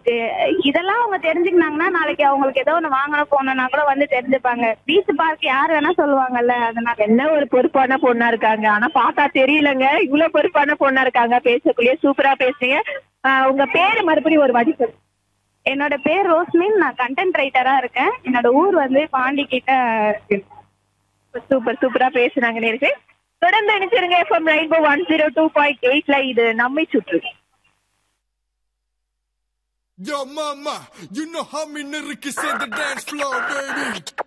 இதெல்லாம் அவங்க தெரிஞ்சுக்கினாங்கன்னா நாளைக்கு அவங்களுக்கு ஏதோ ஒண்ணு வாங்கணும் போகணும்னா கூட வந்து தெரிஞ்சுப்பாங்க பீச் பார்க் யார் வேணா சொல்லுவாங்கல்ல அதனால என்ன ஒரு பொறுப்பான பொண்ணா இருக்காங்க ஆனா பார்த்தா தெரியலங்க இவ்வளவு பொறுப்பான பொண்ணா இருக்காங்க பேசக்குள்ளேயே சூப்பரா பேசுறீங்க ஆஹ் உங்க பேரு மறுபடியும் ஒரு வாட்டி சொல்லு என்னோட பேர் ரோஸ்மின் நான் கண்டென்ட் ரைட்டரா இருக்கேன் என்னோட ஊர் வந்து பாண்டி கிட்ட இருக்கு. சூப்பர் சூப்பரா பேசுனாங்க நேருக்கு தொடர்ந்து நினைச்சிருங்க FM rainbow one zero two point எயிட்ல இது நம்மை சுற்று Yo, mama, you know how me niggas in the dance floor, baby.